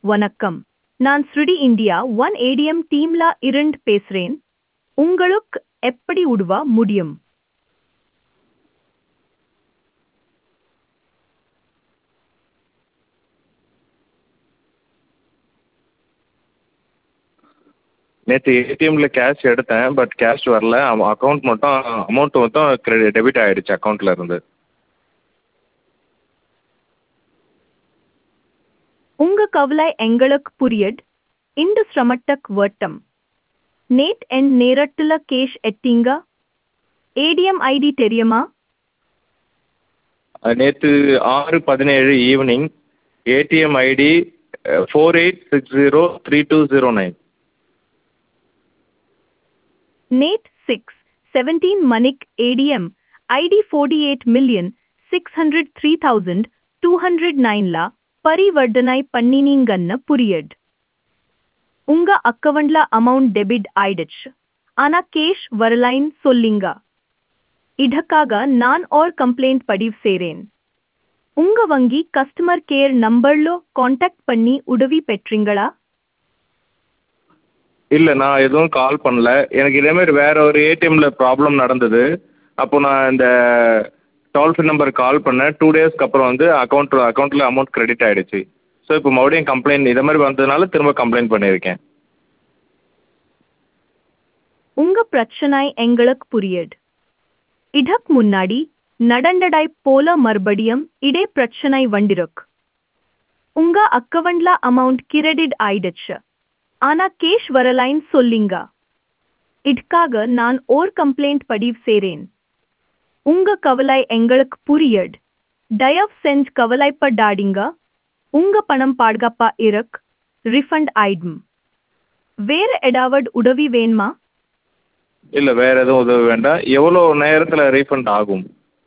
வணக்கம் நான் ஸ்ருடி இந்தியா ஒன் ஏடிஎம் டீம்ல இருந்து பேசுறேன் உங்களுக்கு எப்படி உதவ முடியும் நேற்று ஏடிஎம்மில் கேஷ் எடுத்தேன் பட் கேஷ் வரல அக்கௌண்ட் மட்டும் அமௌண்ட் மட்டும் கிரெ டெபிட் ஆகிடுச்சு அக்கௌண்ட்டில் இருந்து உங்க கவலை எங்களுக்கு புரியுது இந்த சிரமத்துக்கு வட்டம் நேட் அண்ட் நேரத்துல கேஷ் எட்டிங்க ஏடிஎம் ஐடி தெரியுமா நேற்று ஆறு பதினேழு evening ATM ID four eight six zero three two zero nine நேட் சிக்ஸ் செவன்டீன் மணிக் ATM ID forty eight million six hundred three thousand two hundred நைன்ல பரிவர்த்தனை பண்ணினீங்கன்னு புரியுது உங்க அக்கவுண்ட்ல அமௌண்ட் டெபிட் ஆயிடுச்சு ஆனா கேஷ் வரலைன்னு சொல்லிங்க இதற்காக நான் ஒரு கம்ப்ளைண்ட் பதிவு செய்றேன் உங்க வங்கி கஸ்டமர் கேர் நம்பர்ல காண்டாக்ட் பண்ணி உதவி பெற்றீங்களா இல்லை நான் எதுவும் கால் பண்ணல எனக்கு இதேமாரி வேறு ஒரு ஏடிஎம்மில் ப்ராப்ளம் நடந்தது அப்போ நான் இந்த டோல் ஃப்ரீ நம்பருக்கு கால் பண்ணேன் டூ டேஸ்க்கு அப்புறம் வந்து அக்கௌண்ட் அக்கௌண்ட்டில் அமௌண்ட் கிரெடிட் ஆகிடுச்சு ஸோ இப்போ மறுபடியும் கம்ப்ளைண்ட் இதே மாதிரி வந்ததுனால திரும்ப கம்ப்ளைண்ட் பண்ணியிருக்கேன் உங்க பிரச்சனை எங்களுக்கு புரியுது இதற்கு முன்னாடி நடந்தடை போல மறுபடியும் இதே பிரச்சனை வண்டிருக்கு உங்க அக்கவுண்ட்ல அமௌண்ட் கிரெடிட் ஆயிடுச்சு ஆனா கேஷ் வரலைன்னு சொல்லிங்க இதுக்காக நான் ஓர் கம்ப்ளைண்ட் பதிவு செய்றேன் உங்க கவலை எங்களுக்கு புரியுது தயவு செஞ்சு கவலைப்படாதீங்க உங்க பணம் பாதுகாப்பா இருக்கு ரிஃபண்ட் ஆயிடும் வேற ஏதாவது உதவி வேணுமா இல்லை வேறு எதுவும் உதவி வேண்டாம் எவ்வளோ நேரத்தில் ரீஃபண்ட் ஆகும்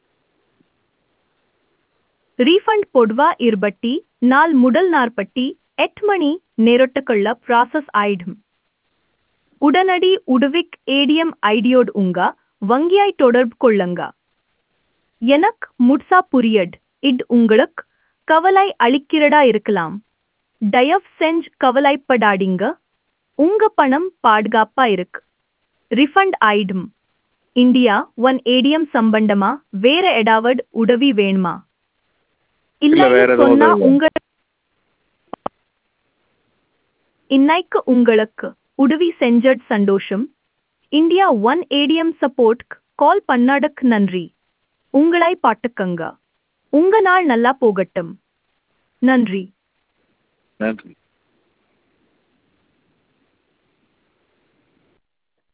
ரீஃபண்ட் பொதுவா இருபட்டி நாள் முதல் நாற்பட்டி எட்டு மணி நேரத்துக்குள்ள ப்ராசஸ் ஆயிடும் உடனடி உதவிக் ஏடிஎம் ஐடியோடு உங்க வங்கியாய் தொடர்பு கொள்ளுங்க எனக்கு முட்சா புரியட் இது உங்களுக்கு கவலை அளிக்கிறதா இருக்கலாம் தயவு செஞ்சு கவலைப்படாதீங்க உங்க பணம் பாதுகாப்பா இருக்கு ரிஃபண்ட் ஆயிடும் இந்தியா ஒன் ஏடிஎம் சம்பந்தமா வேற ஏதாவது உதவி வேணுமா இல்ல, வேற இல்லைன்னு எதுவும் சொன்னா உதவி உங்க இன்னைக்கு உங்களுக்கு உதவி செஞ்சது சந்தோஷம் India one ATM support call பண்ணாடக்கு நன்றி உங்களை பாட்டுக்கங்க உங்க நாள் நல்லா போகட்டும் நன்றி நன்றி